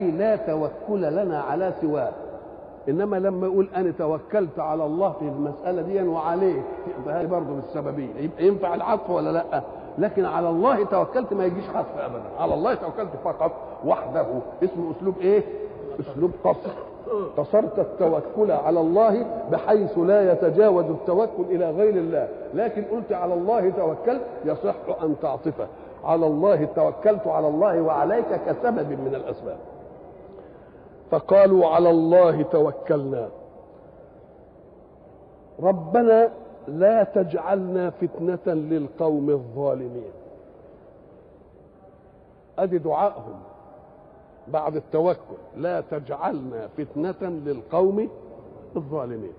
لا توكل لنا على سواه انما لما يقول انا توكلت على الله في المساله دي وعليه فهذه برضه بالسببيه يبقى ينفع العطف ولا لا لكن على الله توكلت ما يجيش عطف ابدا على الله توكلت فقط وحده اسمه اسلوب ايه اسلوب قصر قصرت التوكل على الله بحيث لا يتجاوز التوكل الى غير الله لكن قلت على الله توكلت يصح ان تعطفه على الله توكلت على الله وعليك كسبب من الاسباب فقالوا على الله توكلنا ربنا لا تجعلنا فتنة للقوم الظالمين ادي دعائهم بعد التوكل لا تجعلنا فتنة للقوم الظالمين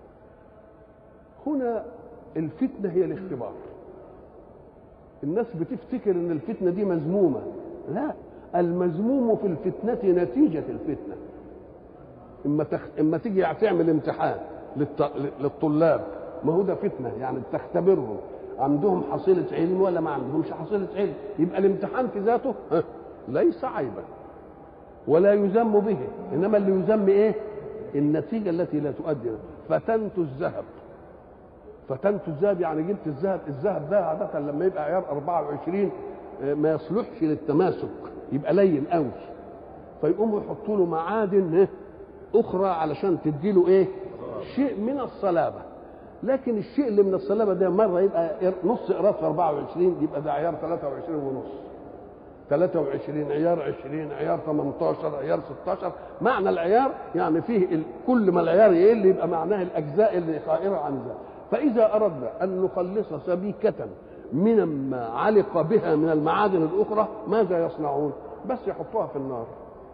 هنا الفتنة هي الاختبار الناس بتفتكر ان الفتنة دي مذمومة لا المذموم في الفتنة نتيجة الفتنة اما تخ... اما تيجي تعمل امتحان للط... للطلاب ما هو ده فتنة يعني تختبرهم عندهم حصيلة علم ولا ما عندهمش حصيلة علم يبقى الامتحان في ذاته ليس عيبا ولا يذم به انما اللي يذم ايه النتيجه التي لا تؤدي فتنت الذهب فتنت الذهب يعني جبت الذهب الذهب ده عاده لما يبقى عيار 24 ما يصلحش للتماسك يبقى لين قوي فيقوموا يحطوا له معادن اخرى علشان تدي له ايه شيء من الصلابه لكن الشيء اللي من الصلابه ده مره يبقى نص قراص في 24 يبقى ده عيار 23 ونص 23 عيار 20 عيار 18 عيار 16 معنى العيار يعني فيه كل ما العيار يقل يبقى معناه الاجزاء اللي خائره عن ذلك فاذا اردنا ان نخلص سبيكه من ما علق بها من المعادن الاخرى ماذا يصنعون بس يحطوها في النار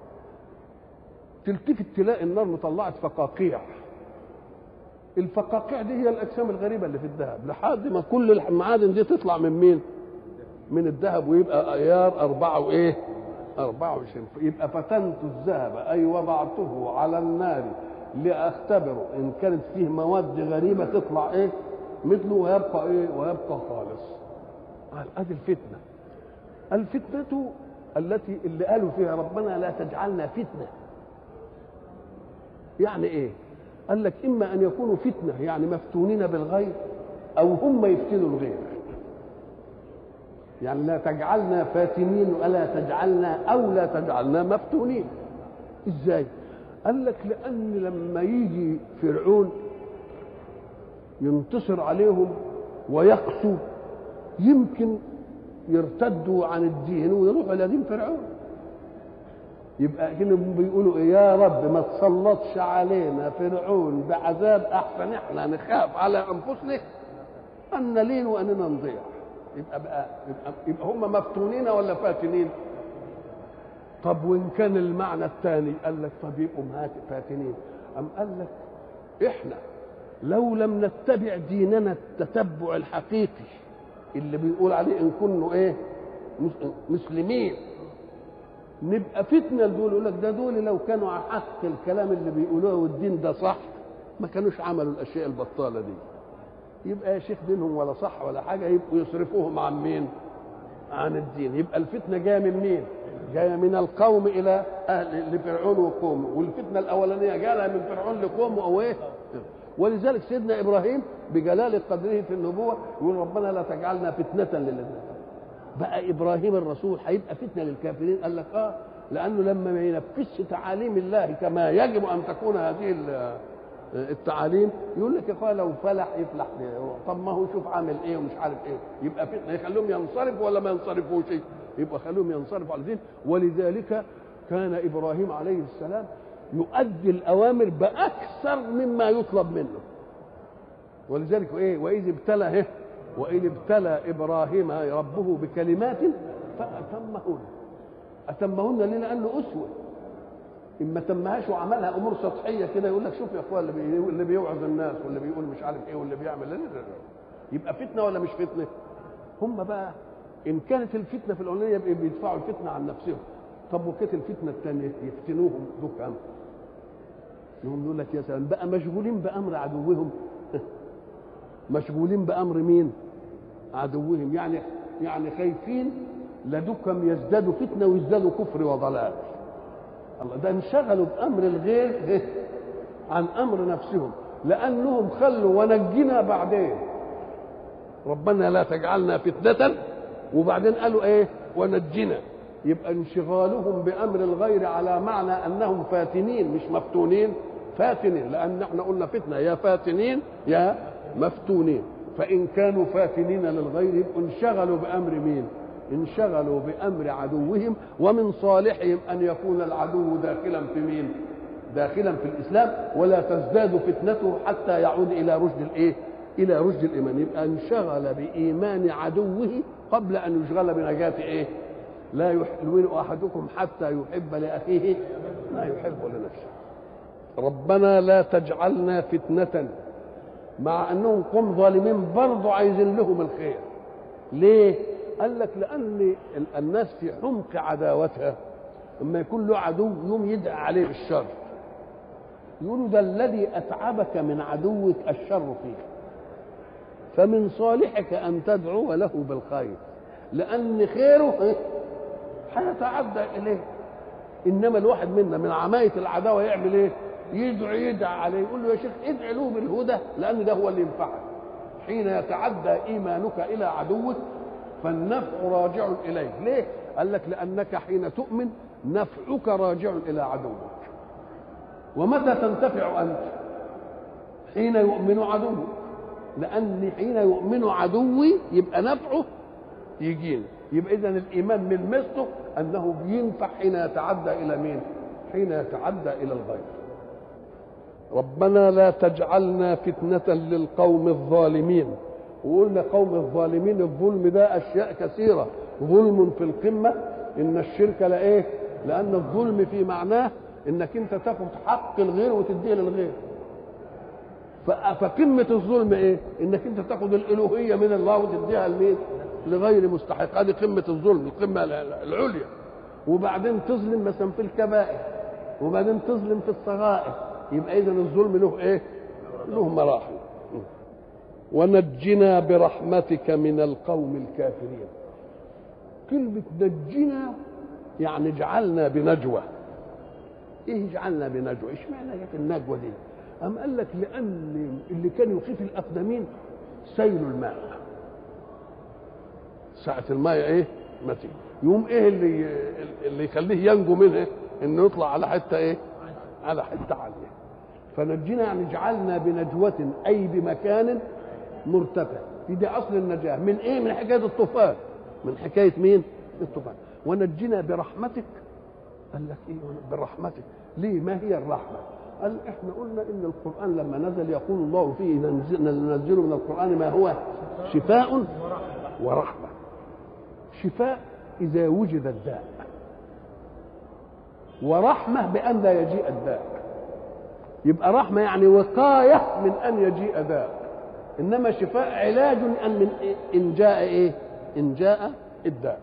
تلتفت تلاقي النار مطلعت فقاقيع الفقاقيع دي هي الاجسام الغريبه اللي في الذهب لحد ما كل المعادن دي تطلع من مين من الذهب ويبقى ايار أربعة وإيه؟ أربعة وعشرين يبقى فتنت الذهب أي وضعته على النار لأختبره إن كانت فيه مواد غريبة تطلع إيه؟ مثله ويبقى إيه؟ ويبقى خالص. قال أدي الفتنة. الفتنة التي اللي قالوا فيها ربنا لا تجعلنا فتنة. يعني إيه؟ قال لك إما أن يكونوا فتنة يعني مفتونين بالغير أو هم يفتنوا الغير. يعني لا تجعلنا فاتنين ولا تجعلنا او لا تجعلنا مفتونين ازاي قال لك لان لما يجي فرعون ينتصر عليهم ويقسو يمكن يرتدوا عن الدين ويروحوا الى دين فرعون يبقى كانهم بيقولوا يا رب ما تسلطش علينا فرعون بعذاب احسن احنا نخاف على انفسنا ان نلين واننا نضيع يبقى بقى يبقى, يبقى هم مفتونين ولا فاتنين؟ طب وان كان المعنى الثاني قال لك طب يبقوا فاتنين أم قال لك احنا لو لم نتبع ديننا التتبع الحقيقي اللي بنقول عليه ان كنا ايه مسلمين نبقى فتنه لدول يقول لك ده دول لو كانوا على حق الكلام اللي بيقولوه والدين ده صح ما كانوش عملوا الاشياء البطاله دي يبقى يا شيخ دينهم ولا صح ولا حاجه يبقوا يصرفوهم عن مين؟ عن الدين يبقى الفتنه جايه من مين؟ جايه من القوم الى اهل لفرعون وقومه والفتنه الاولانيه جايه من فرعون لقومه او ايه؟ ولذلك سيدنا ابراهيم بجلال قدره في النبوه يقول ربنا لا تجعلنا فتنه للذين بقى ابراهيم الرسول هيبقى فتنه للكافرين قال لك اه لانه لما ما ينفذش تعاليم الله كما يجب ان تكون هذه التعاليم يقول لك يا اخويا لو فلح يفلح طب ما هو شوف عامل ايه ومش عارف ايه يبقى فتنه يخليهم ينصرفوا ولا ما ينصرفوش يبقى خليهم ينصرفوا على الدين ولذلك كان ابراهيم عليه السلام يؤدي الاوامر باكثر مما يطلب منه ولذلك ايه واذ ابتلى ايه واذ ابتلى ابراهيم ربه بكلمات فاتمهن اتمهن ليه لانه اسوه اما تمهاش وعملها امور سطحيه كده يقول لك شوف يا اخوان اللي, بي... اللي بيوعظ الناس واللي بيقول مش عارف ايه واللي بيعمل لا يبقى فتنه ولا مش فتنه؟ هم بقى ان كانت الفتنه في الاولانيه بيدفعوا الفتنه عن نفسهم طب وكانت الفتنه الثانيه يفتنوهم ذو كام؟ يقوم يقول لك يا سلام بقى مشغولين بامر عدوهم مشغولين بامر مين؟ عدوهم يعني يعني خايفين لدكم يزدادوا فتنه ويزدادوا كفر وضلال الله ده انشغلوا بامر الغير عن امر نفسهم لانهم خلوا ونجنا بعدين ربنا لا تجعلنا فتنه وبعدين قالوا ايه ونجنا يبقى انشغالهم بامر الغير على معنى انهم فاتنين مش مفتونين فاتنين لان احنا قلنا فتنه يا فاتنين يا مفتونين فان كانوا فاتنين للغير يبقوا انشغلوا بامر مين انشغلوا بامر عدوهم ومن صالحهم ان يكون العدو داخلا في مين داخلا في الاسلام ولا تزداد فتنته حتى يعود الى رشد الايه الى رشد الايمان يبقى انشغل بايمان عدوه قبل ان يشغل بنجاه ايه لا يؤمن احدكم حتى يحب لاخيه ما يحب لنفسه ربنا لا تجعلنا فتنه مع انهم قوم ظالمين برضه عايزين لهم الخير ليه قال لك لان الناس في حمق عداوتها لما يكون له عدو يوم يدعي عليه بالشر يقولوا ده الذي اتعبك من عدوك الشر فيه فمن صالحك ان تدعو له بالخير لان خيره هيتعدى اليه انما الواحد منا من عمايه العداوه يعمل ايه يدعو يدعى عليه يقول له يا شيخ ادعي له بالهدى لان ده هو اللي ينفعك حين يتعدى ايمانك الى عدوك فالنفع راجع اليه ليه قال لك لانك حين تؤمن نفعك راجع الى عدوك ومتى تنتفع انت حين يؤمن عدوك لان حين يؤمن عدوي يبقى نفعه يجينا يبقى اذا الايمان من مثله انه بينفع حين يتعدى الى مين حين يتعدى الى الغير ربنا لا تجعلنا فتنة للقوم الظالمين وقلنا قوم الظالمين الظلم ده أشياء كثيرة ظلم في القمة إن الشرك لا إيه لأن الظلم في معناه إنك أنت تاخد حق الغير وتديه للغير فقمة الظلم إيه إنك أنت تاخد الألوهية من الله وتديها لمين لغير مستحق هذه قمة الظلم القمة العليا وبعدين تظلم مثلا في الكبائر وبعدين تظلم في الصغائر يبقى اذا الظلم له ايه له مراحل ونجنا برحمتك من القوم الكافرين كلمة نجنا يعني اجعلنا بنجوى ايه اجعلنا بنجوى ايش معنى جت النجوى دي أم قال لك لأن اللي كان يخيف الأقدمين سيل الماء ساعة الماء ايه متي يقوم ايه اللي اللي يخليه ينجو منه انه يطلع على حتة ايه على حتة عالية فنجينا يعني اجعلنا بنجوة أي بمكان مرتفع دي أصل النجاة من إيه من حكاية الطوفان من حكاية مين الطوفان ونجينا برحمتك قال لك إيه برحمتك ليه ما هي الرحمة قال احنا قلنا ان القران لما نزل يقول الله فيه ننزل من القران ما هو شفاء ورحمه شفاء اذا وجد الداء ورحمه بان لا يجيء الداء يبقى رحمة يعني وقاية من أن يجيء داء إنما شفاء علاج أن من إيه؟ إن جاء إيه؟ إن جاء الداء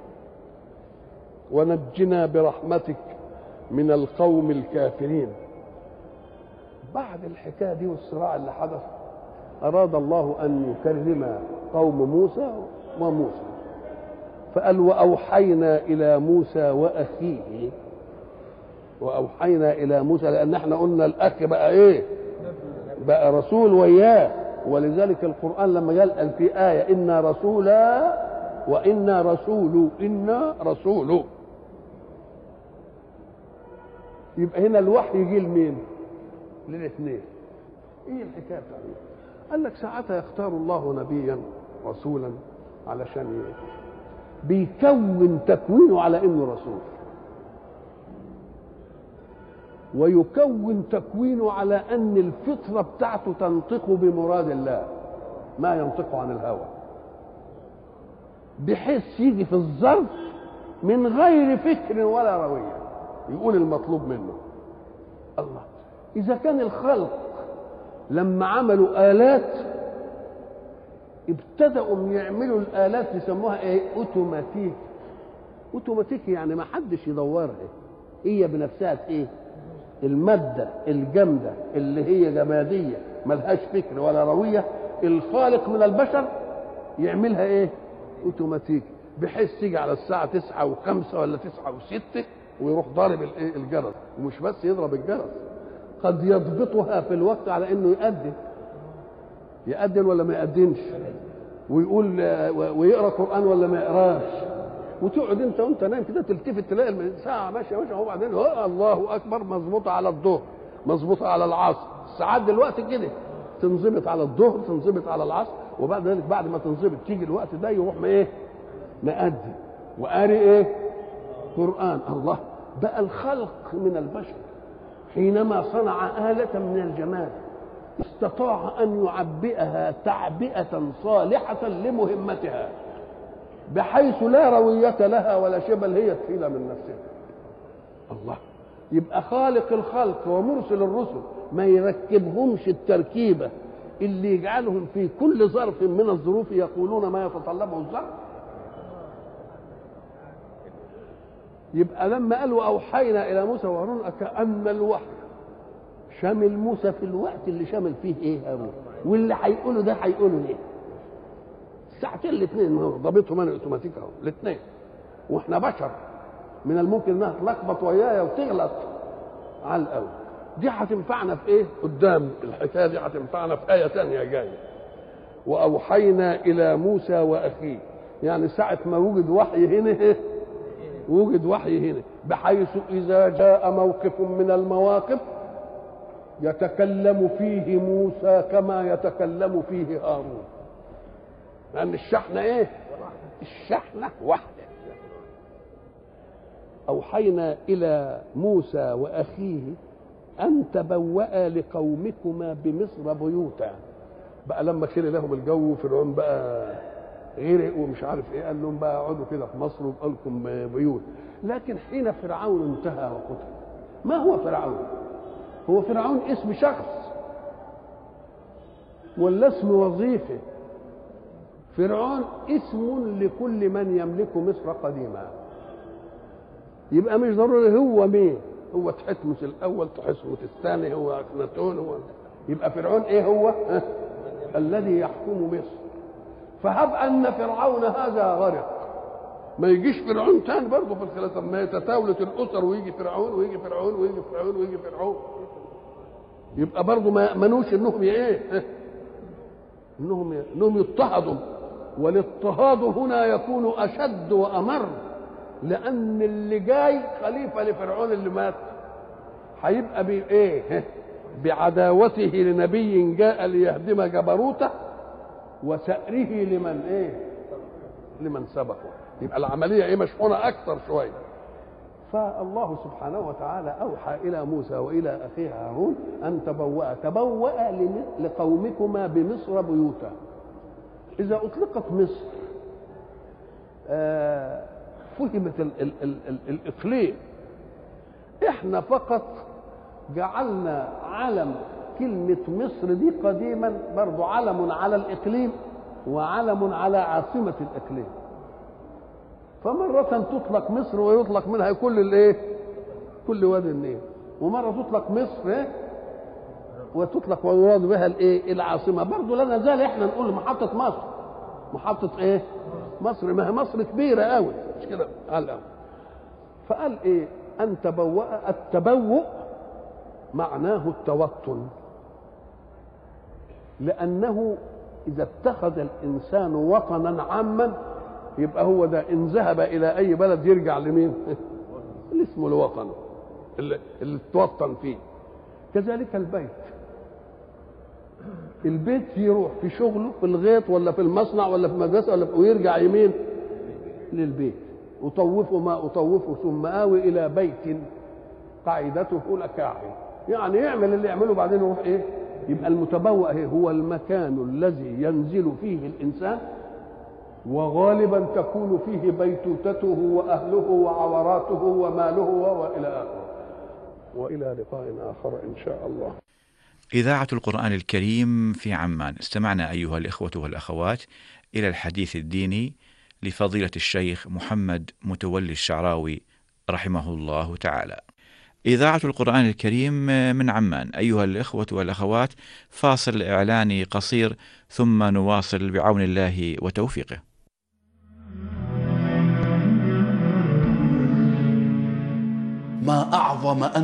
ونجنا برحمتك من القوم الكافرين بعد الحكاية دي والصراع اللي حدث أراد الله أن يكرم قوم موسى وموسى فقال وأوحينا إلى موسى وأخيه واوحينا الى موسى لان احنا قلنا الاخ بقى ايه بقى رسول وياه ولذلك القران لما قال في ايه انا رسولا وانا رسول انا رسول يبقى هنا الوحي يجي لمين للاثنين ايه الحكايه بتاعتنا قال لك ساعتها يختار الله نبيا رسولا علشان ايه بيكون تكوينه على انه رسول ويكون تكوينه على ان الفطره بتاعته تنطق بمراد الله ما ينطق عن الهوى بحيث يجي في الظرف من غير فكر ولا رويه يقول المطلوب منه الله اذا كان الخلق لما عملوا الات ابتدأوا يعملوا الالات يسموها ايه اوتوماتيك اوتوماتيك يعني ما حدش يدورها هي بنفسها ايه المادة الجامدة اللي هي جمادية ملهاش فكر ولا روية الخالق من البشر يعملها ايه اوتوماتيك بحيث تيجي على الساعة تسعة وخمسة ولا تسعة وستة ويروح ضارب الايه الجرس ومش بس يضرب الجرس قد يضبطها في الوقت على انه يأذن يأذن ولا ما يأذنش ويقول ويقرا قران ولا ما يقراش وتقعد انت وانت نايم كده تلتفت تلاقي الساعه ماشيه ماشيه وبعدين الله اكبر مظبوطه على الظهر مظبوطه على العصر الساعات دلوقتي كده تنظبط على الظهر تنظبط على العصر وبعد ذلك بعد ما تنظبط تيجي الوقت ده يروح ما ايه مأذن وقاري ايه قرآن الله بقى الخلق من البشر حينما صنع آلة من الجمال استطاع أن يعبئها تعبئة صالحة لمهمتها بحيث لا روية لها ولا شيء بل هي تفيدة من نفسها الله يبقى خالق الخلق ومرسل الرسل ما يركبهمش التركيبة اللي يجعلهم في كل ظرف من الظروف يقولون ما يتطلبه الظرف يبقى لما قالوا اوحينا الى موسى وهارون كان الوحي شامل موسى في الوقت اللي شامل فيه ايه هارون واللي هيقوله ده هيقوله ايه الساعتين الاثنين ضابطهم انا اوتوماتيك اهو الاثنين واحنا بشر من الممكن انها تلخبط ويايا وتغلط على الاول دي هتنفعنا في ايه قدام الحكايه دي هتنفعنا في ايه ثانيه جايه واوحينا الى موسى واخيه يعني ساعه ما وجد وحي هنا وجد وحي هنا بحيث اذا جاء موقف من المواقف يتكلم فيه موسى كما يتكلم فيه هارون لان الشحنه ايه الشحنه واحده اوحينا الى موسى واخيه ان تبوأ لقومكما بمصر بيوتا بقى لما خير لهم الجو فرعون بقى غرق ومش عارف ايه قال لهم بقى اقعدوا كده في مصر ويبقى لكم بيوت لكن حين فرعون انتهى وقتل ما هو فرعون هو فرعون اسم شخص ولا اسم وظيفه فرعون اسم لكل من يملك مصر قديما يبقى مش ضروري هو مين هو تحتمس الاول تحتمس الثاني هو اخناتون هو يبقى فرعون ايه هو ها؟ الذي يحكم مصر فهب ان فرعون هذا غرق ما يجيش فرعون تاني برضه في الخلافه ما يتتاولت الاسر ويجي فرعون ويجي فرعون ويجي فرعون ويجي فرعون يبقى برضه ما يامنوش انهم ايه انهم انهم يضطهدوا والاضطهاد هنا يكون اشد وامر لان اللي جاي خليفه لفرعون اللي مات هيبقى بايه بعداوته لنبي جاء ليهدم جبروته وسأره لمن ايه لمن سبقه يبقى العمليه ايه مشحونه اكثر شويه فالله سبحانه وتعالى اوحى الى موسى والى اخيه هارون ان تبوأ تبوأ لقومكما بمصر بيوتا اذا اطلقت مصر آه فهمت ال ال ال ال الاقليم احنا فقط جعلنا علم كلمة مصر دي قديما برضو علم على الإقليم وعلم على عاصمة الإقليم فمرة تطلق مصر ويطلق منها كل الايه؟ كل وادي النيل ومرة تطلق مصر ايه؟ وتطلق ويراد بها الايه؟ العاصمة برضو لا نزال احنا نقول محطة مصر محطة ايه؟ مصر ما هي مصر كبيرة قوي مش كده على الأول فقال ايه؟ أن تبوأ التبوؤ معناه التوطن لأنه إذا اتخذ الإنسان وطنا عاما يبقى هو ده إن ذهب إلى أي بلد يرجع لمين؟ اللي اسمه الوطن اللي, اللي توطن فيه كذلك البيت البيت يروح في شغله في الغيط ولا في المصنع ولا في المدرسة ولا في ويرجع يمين للبيت أطوفه ما أطوفه ثم آوي إلى بيت قاعدته لكاعي يعني يعمل اللي يعمله بعدين يروح ايه يبقى المتبوأ إيه؟ هو المكان الذي ينزل فيه الانسان وغالبا تكون فيه بيتوتته واهله وعوراته وماله والى اخره والى لقاء اخر ان شاء الله إذاعة القرآن الكريم في عمان استمعنا أيها الإخوة والأخوات إلى الحديث الديني لفضيلة الشيخ محمد متولي الشعراوي رحمه الله تعالى إذاعة القرآن الكريم من عمان أيها الإخوة والأخوات فاصل إعلاني قصير ثم نواصل بعون الله وتوفيقه ما أعظم أن